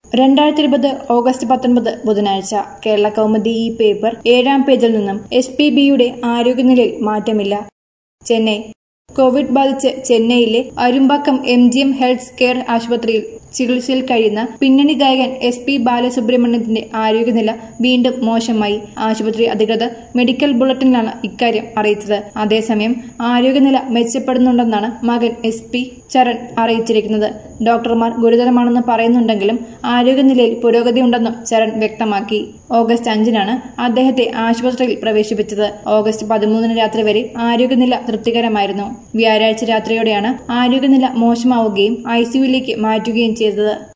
രണ്ടായിരത്തി ഇരുപത് ഓഗസ്റ്റ് പത്തൊൻപത് ബുധനാഴ്ച കേരള കൗമുദി ഈ പേപ്പർ ഏഴാം പേജിൽ നിന്നും എസ് പി ബിയുടെ ആരോഗ്യനിലയിൽ മാറ്റമില്ല ചെന്നൈ കോവിഡ് ബാധിച്ച് ചെന്നൈയിലെ Arumbakkam M G M health care ആശുപത്രിയിൽ ചികിത്സയിൽ കഴിയുന്ന പിന്നണി ഗായകൻ എസ് പി ബാലസുബ്രഹ്മണ്യത്തിന്റെ ആരോഗ്യനില വീണ്ടും മോശമായി ആശുപത്രി അധികൃതർ മെഡിക്കൽ ബുള്ളറ്റിനിലാണ് ഇക്കാര്യം അറിയിച്ചത് അതേസമയം ആരോഗ്യനില മെച്ചപ്പെടുന്നുണ്ടെന്നാണ് മകൻ എസ് പി ചരൺ അറിയിച്ചിരിക്കുന്നത് ഡോക്ടർമാർ ഗുരുതരമാണെന്ന് പറയുന്നുണ്ടെങ്കിലും ആരോഗ്യനിലയിൽ പുരോഗതിയുണ്ടെന്നും ചരൺ വ്യക്തമാക്കി ഓഗസ്റ്റ് അഞ്ചിനാണ് അദ്ദേഹത്തെ ആശുപത്രിയിൽ പ്രവേശിപ്പിച്ചത് ഓഗസ്റ്റ് പതിമൂന്നിന് രാത്രി വരെ ആരോഗ്യനില തൃപ്തികരമായിരുന്നു വ്യാഴാഴ്ച രാത്രിയോടെയാണ് ആരോഗ്യനില മോശമാവുകയും ഐസിയുവിലേക്ക് മാറ്റുകയും ചെയ്തത്